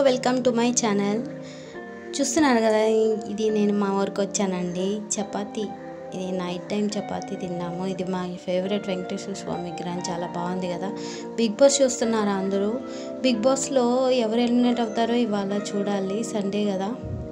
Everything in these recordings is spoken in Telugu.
వెల్కమ్ టు మై ఛానల్ చూస్తున్నారు కదా ఇది నేను మా ఊరికి వచ్చానండి చపాతి ఇది నైట్ టైం చపాతి తిన్నాము ఇది మా ఫేవరెట్ వెంకటేశ్వర స్వామి విగ్రహం చాలా బాగుంది కదా బిగ్ బాస్ చూస్తున్నారా అందరూ బిగ్ బాస్లో ఎవరు ఎలిమినేట్ అవుతారో ఇవాళ చూడాలి సండే కదా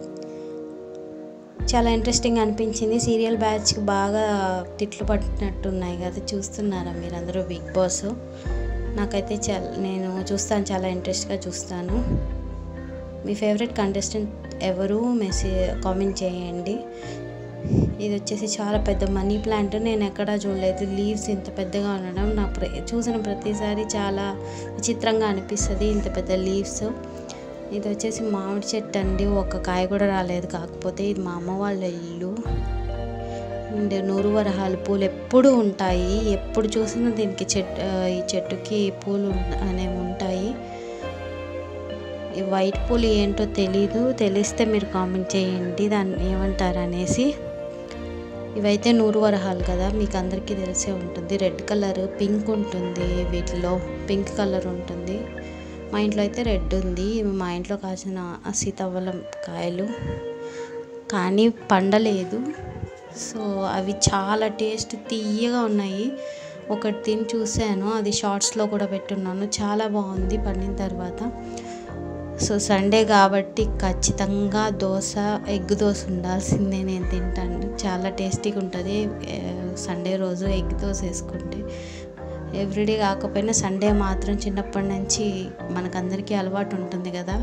చాలా ఇంట్రెస్టింగ్ అనిపించింది సీరియల్ బ్యాచ్కి బాగా తిట్లు పట్టినట్టున్నాయి కదా చూస్తున్నారా మీరందరూ బిగ్ బాస్ నాకైతే చాలా నేను చూస్తాను చాలా ఇంట్రెస్ట్గా చూస్తాను మీ ఫేవరెట్ కంటెస్టెంట్ ఎవరు మెసేజ్ కామెంట్ చేయండి ఇది వచ్చేసి చాలా పెద్ద మనీ ప్లాంట్ నేను ఎక్కడా చూడలేదు లీవ్స్ ఇంత పెద్దగా ఉండడం నా ప్ర చూసిన ప్రతిసారి చాలా విచిత్రంగా అనిపిస్తుంది ఇంత పెద్ద లీవ్స్ ఇది వచ్చేసి మామిడి చెట్టు అండి ఒక కాయ కూడా రాలేదు కాకపోతే ఇది మా అమ్మ వాళ్ళ ఇల్లు అండ్ నూరు వరహాలు పూలు ఎప్పుడు ఉంటాయి ఎప్పుడు చూసినా దీనికి చెట్టు ఈ చెట్టుకి పూలు ఉన్- అనేవి ఉంటాయి ఈ వైట్ పూలు ఏంటో తెలీదు తెలిస్తే మీరు కామెంట్ చేయండి దాన్ని ఏమంటారు అనేసి ఇవైతే నూరు వరహాలు కదా మీకు అందరికీ తెలిసే ఉంటుంది రెడ్ కలర్ పింక్ ఉంటుంది వీటిలో పింక్ కలర్ ఉంటుంది మా ఇంట్లో అయితే రెడ్ ఉంది ఇవి మా ఇంట్లో కాసిన సీతాఫలం కాయలు కానీ పండలేదు సో అవి చాలా టేస్ట్ తీయగా ఉన్నాయి ఒకటి తిని చూశాను అది షార్ట్స్లో కూడా పెట్టున్నాను చాలా బాగుంది పండిన తర్వాత సో సండే కాబట్టి ఖచ్చితంగా దోశ ఎగ్ దోశ ఉండాల్సిందే నేను తింటాను చాలా టేస్టీగా ఉంటుంది ఏ, సండే రోజు ఎగ్ దోశ వేసుకుంటే ఎవ్రీడే కాకపోయినా సండే మాత్రం చిన్నప్పటి నుంచి మనకందరికీ అలవాటు ఉంటుంది కదా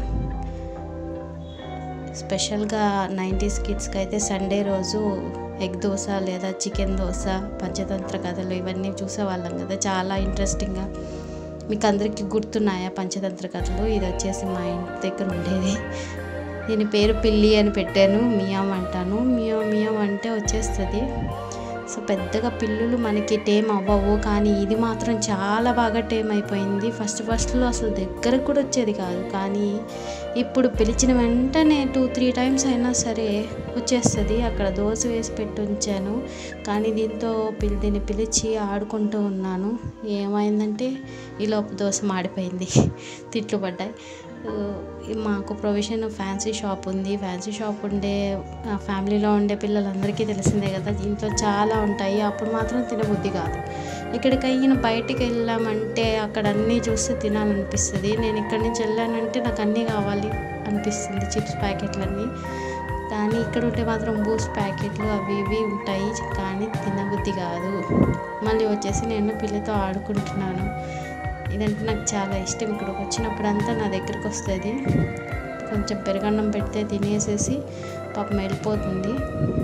స్పెషల్గా నైంటీస్ కిడ్స్కి అయితే సండే రోజు ఎగ్ దోశ లేదా చికెన్ దోశ పంచతంత్ర కథలు ఇవన్నీ చూసేవాళ్ళం కదా చాలా ఇంట్రెస్టింగ్గా మీకు అందరికీ గుర్తున్నాయా పంచతంత్ర కథలు ఇది వచ్చేసి మా ఇంటి దగ్గర ఉండేది దీని పేరు పిల్లి అని పెట్టాను మియాం అంటాను మియాం మియాం అంటే వచ్చేస్తుంది సో పెద్దగా పిల్లులు మనకి టేమ్ అవ్వవు కానీ ఇది మాత్రం చాలా బాగా టేమ్ అయిపోయింది ఫస్ట్ ఫస్ట్లో అసలు దగ్గరకు కూడా వచ్చేది కాదు కానీ ఇప్పుడు పిలిచిన వెంటనే టూ త్రీ టైమ్స్ అయినా సరే వచ్చేస్తుంది అక్కడ దోశ వేసి పెట్టి ఉంచాను కానీ దీంతో పిలి దీన్ని పిలిచి ఆడుకుంటూ ఉన్నాను ఏమైందంటే ఈలోపు దోశ మాడిపోయింది తిట్లు పడ్డాయి ఆ, మాకు ప్రొవిజన్ ఫ్యాన్సీ షాప్ ఉంది ఫ్యాన్సీ షాప్ ఉండే ఆ, ఫ్యామిలీలో ఉండే పిల్లలందరికీ తెలిసిందే కదా దీంట్లో చాలా ఉంటాయి అప్పుడు మాత్రం తినబుద్ధి కాదు ఇక్కడికి అయిన బయటికి వెళ్ళామంటే అక్కడ అన్నీ చూస్తే తినాలనిపిస్తుంది నేను ఇక్కడి నుంచి వెళ్ళానంటే నాకు అన్నీ కావాలి అనిపిస్తుంది చిప్స్ ప్యాకెట్లన్నీ కానీ ఇక్కడ ఉంటే మాత్రం బూస్ట్ ప్యాకెట్లు అవి ఇవి ఉంటాయి కానీ తినబుద్ధి కాదు మళ్ళీ వచ్చేసి నేను పిల్లతో ఆడుకుంటున్నాను ఇదంటే నాకు చాలా ఇష్టం ఇక్కడికి వచ్చినప్పుడంతా నా దగ్గరికి వస్తుంది కొంచెం పెరుగన్నం పెడితే తినేసేసి పాపం వెళ్ళిపోతుంది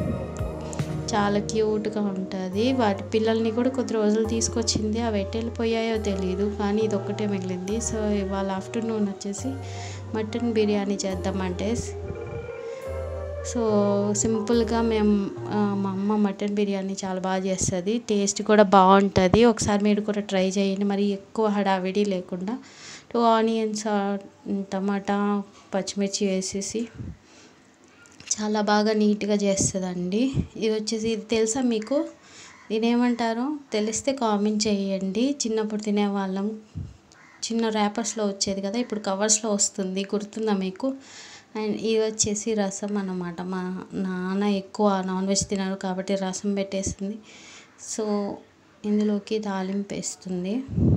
చాలా క్యూట్గా ఉంటుంది వాటి పిల్లల్ని కూడా కొద్ది రోజులు తీసుకొచ్చింది అవి ఎటు వెళ్ళిపోయాయో తెలియదు కానీ ఇది ఒక్కటే మిగిలింది సో ఇవాళ ఆఫ్టర్నూన్ వచ్చేసి మటన్ బిర్యానీ చేద్దామంటే సో సింపుల్గా మేము ఆ, మా అమ్మ మటన్ బిర్యానీ చాలా బాగా చేస్తుంది టేస్ట్ కూడా బాగుంటుంది ఒకసారి మీరు కూడా ట్రై చేయండి మరి ఎక్కువ హడావిడి లేకుండా టూ ఆనియన్స్ టమాటా పచ్చిమిర్చి వేసేసి చాలా బాగా నీట్గా చేస్తుందండి ఇది వచ్చేసి ఇది తెలుసా మీకు దీని ఏమంటారో తెలిస్తే కామెంట్ చేయండి చిన్నప్పుడు తినేవాళ్ళం చిన్న ర్యాపర్స్లో వచ్చేది కదా ఇప్పుడు కవర్స్లో వస్తుంది గుర్తుందా మీకు అండ్ ఇది వచ్చేసి రసం అన్నమాట మా నాన్న ఎక్కువ నాన్ వెజ్ తినరు కాబట్టి రసం పెట్టేసింది సో ఇందులోకి తాలింపు వేస్తుంది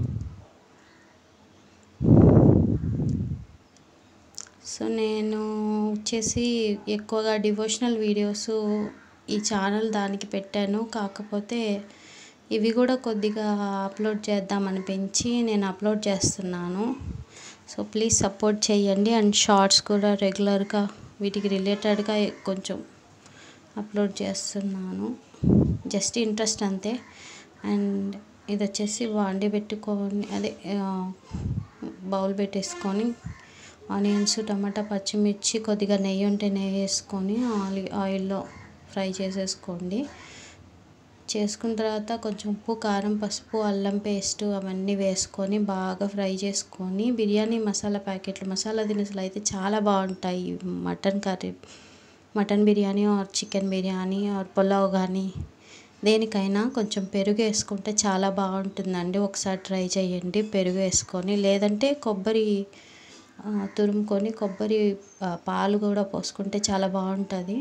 సో నేను వచ్చేసి ఎక్కువగా డివోషనల్ వీడియోస్ ఈ ఛానల్ దానికి పెట్టాను కాకపోతే ఇవి కూడా కొద్దిగా అప్లోడ్ చేద్దాం అనిపించి నేను అప్లోడ్ చేస్తున్నాను సో ప్లీజ్ సపోర్ట్ చేయండి అండ్ షార్ట్స్ కూడా రెగ్యులర్గా వీటికి రిలేటెడ్గా కొంచెం అప్లోడ్ చేస్తున్నాను జస్ట్ ఇంట్రెస్ట్ అంతే అండ్ ఇది వచ్చేసి వాండి పెట్టుకొని అదే బౌల్ పెట్టేసుకొని ఆనియన్స్ టమాటా పచ్చిమిర్చి కొద్దిగా నెయ్యి ఉంటే నెయ్యి వేసుకొని ఆయిల్ ఆయిల్లో ఫ్రై చేసేసుకోండి చేసుకున్న తర్వాత కొంచెం ఉప్పు కారం పసుపు అల్లం పేస్ట్ అవన్నీ వేసుకొని బాగా ఫ్రై చేసుకొని బిర్యానీ మసాలా ప్యాకెట్లు మసాలా దినుసులు అయితే చాలా బాగుంటాయి mutton curry mutton biryani or chicken biryani or pulao కానీ దేనికైనా కొంచెం పెరుగు వేసుకుంటే చాలా బాగుంటుందండి ఒకసారి ట్రై చేయండి పెరుగు వేసుకొని లేదంటే కొబ్బరి ఆ, తురుముకొని కొబ్బరి ఆ, పాలు కూడా పోసుకుంటే చాలా బాగుంటుంది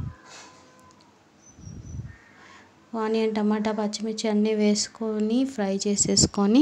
ఆనియన్ టమాటా పచ్చిమిర్చి అన్నీ వేసుకొని ఫ్రై చేసేసుకొని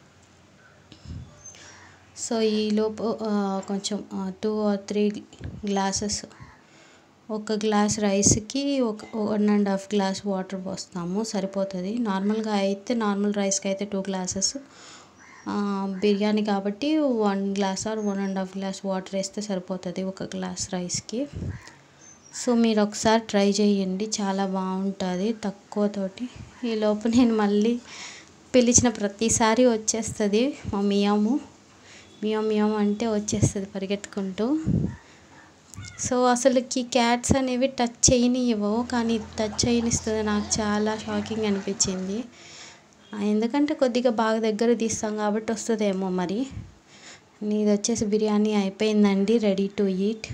సో ఈలోపు ఆ, కొంచెం టూ ఆర్ త్రీ గ్లాసెస్ ఒక గ్లాస్ రైస్కి ఒక one and half glass water పోస్తాము సరిపోతుంది నార్మల్గా అయితే నార్మల్ రైస్కి అయితే టూ గ్లాసెస్ బిర్యానీ కాబట్టి one glass or one and half glass water వేస్తే సరిపోతుంది ఒక గ్లాస్ రైస్కి సో మీరు ఒకసారి ట్రై చేయండి చాలా బాగుంటుంది తక్కువతోటి ఈలోపు నేను మళ్ళీ పిలిచిన ప్రతిసారి వచ్చేస్తుంది మా మియాము మియాం మియాం అంటే వచ్చేస్తుంది పరిగెత్తుకుంటూ సో అసలుకి క్యాట్స్ అనేవి టచ్ చేయనివ్వవు కానీ టచ్ చేయనిస్తుంది నాకు చాలా షాకింగ్ అనిపించింది ఆ, ఎందుకంటే కొద్దిగా బాగా దగ్గర తీస్తాం కాబట్టి వస్తుందేమో మరి నీది వచ్చేసి బిర్యానీ అయిపోయిందండి రెడీ టు ఈట్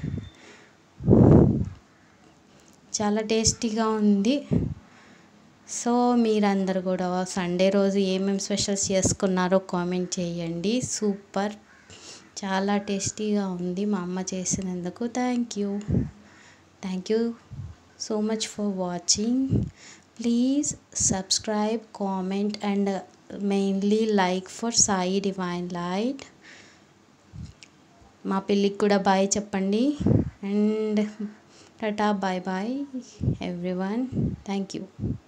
చాలా టేస్టీగా ఉంది సో మీరందరు కూడా సండే రోజు ఏమేమి స్పెషల్స్ చేసుకున్నారో కామెంట్ చేయండి సూపర్ చాలా టేస్టీగా ఉంది మా అమ్మ చేసినందుకు thank you thank you so much for watching please subscribe comment and mainly like for Sai divine light మా పెళ్ళికి కూడా బాయ్ చెప్పండి and tata bye bye everyone thank you